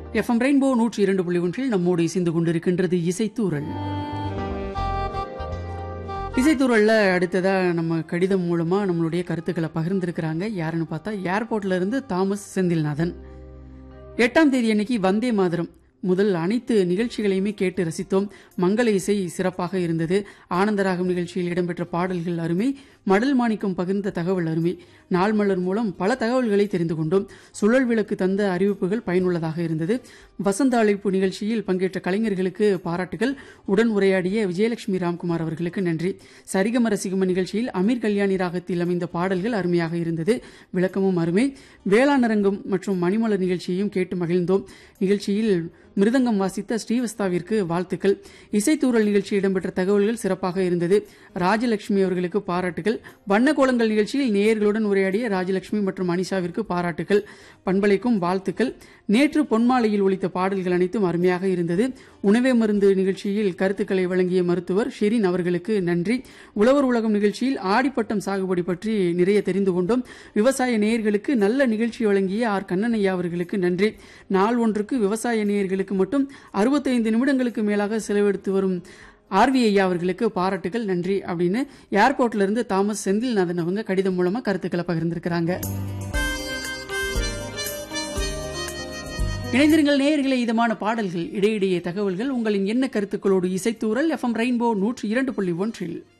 FM rainbow நூற்றி இரண்டு புள்ளி ஒன்றில் நம்மோடு இசைந்து கொண்டிருக்கின்றது இசைத்தூரல் இசைத்தூரல்ல அடுத்ததா நம்ம கடிதம் மூலமா நம்மளுடைய கருத்துக்களை பகிர்ந்திருக்கிறாங்க யாருன்னு பார்த்தா ஏர்போர்ட்ல இருந்து தாமஸ் செந்தில்நாதன் எட்டாம் தேதி அன்னைக்கு வந்தே மாதரம் முதல் அனைத்து நிகழ்ச்சிகளையுமே கேட்டு ரசித்தோம் மங்கள இசை சிறப்பாக இருந்தது ஆனந்தராகம் நிகழ்ச்சியில் இடம்பெற்ற பாடல்கள் அருமை மடல் மாணிக்கம் பகிர்ந்த தகவல் அருமை நாள் மலர் மூலம் பல தகவல்களை தெரிந்து கொண்டோம் சுழல் விளக்கு தந்த அறிவிப்புகள் பயனுள்ளதாக இருந்தது வசந்த அழைப்பு நிகழ்ச்சியில் பங்கேற்ற கலைஞர்களுக்கு பாராட்டுகள் உடன் உரையாடிய விஜயலட்சுமி ராம்குமார் அவர்களுக்கு நன்றி சரிகம ரசிகம நிகழ்ச்சியில் அமீர் கல்யாணி ராகத்தில் அமைந்த பாடல்கள் அருமையாக இருந்தது விளக்கமும் அருமை வேளாண் அரங்கம் மற்றும் மணிமலர் நிகழ்ச்சியையும் கேட்டு மகிழ்ந்தோம் நிகழ்ச்சியில் மிருதங்கம் வாசித்த ஸ்ரீவஸ்தாவிற்கு வாழ்த்துக்கள் இசைத்தூரல் நிகழ்ச்சி இடம்பெற்ற தகவல்கள் சிறப்பாக இருந்தது ராஜலட்சுமி அவர்களுக்கு பாராட்டுகள் வண்ண கோலங்கள் நிகழ்ச்சியில் நேயர்களுடன் உரையாடிய ராஜலட்சுமி மற்றும் அனிஷாவிற்கு பாராட்டுகள் பண்பலைக்கும் வாழ்த்துக்கள் நேற்று பொன்மாலையில் ஒலித்த பாடல்கள் அனைத்தும் அருமையாக இருந்தது உணவே மருந்து நிகழ்ச்சியில் கருத்துக்களை வழங்கிய மருத்துவர் ஷெரின் அவர்களுக்கு நன்றி உழவர் உலகம் நிகழ்ச்சியில் ஆடிப்பட்டம் சாகுபடி பற்றி நிறைய தெரிந்து கொண்டோம் விவசாய நேயர்களுக்கு நல்ல நிகழ்ச்சி வழங்கிய ஆர் கண்ணனையா அவர்களுக்கு நன்றி நாள் ஒன்றுக்கு விவசாய நேயர்களுக்கு மட்டும் அறுபத்தைந்து நிமிடங்களுக்கு மேலாக செலவெடுத்து வரும் ஆர்வி ஐயா அவர்களுக்கு பாராட்டுகள் நன்றி அப்படின்னு ஏர்போர்ட்ல இருந்து தாமஸ் செந்தில்நாதன் அவங்க கடிதம் மூலமா கருத்துக்களை பகிர்ந்திருக்கிறாங்க இணைந்திருங்கள் நேயர்களே இதமான பாடல்கள் இடையிடையே தகவல்கள் உங்களின் என்ன கருத்துக்களோடு இசைத்தூரல் எஃப்எம் ரெயின்போ நூற்றி இரண்டு புள்ளி ஒன்றில்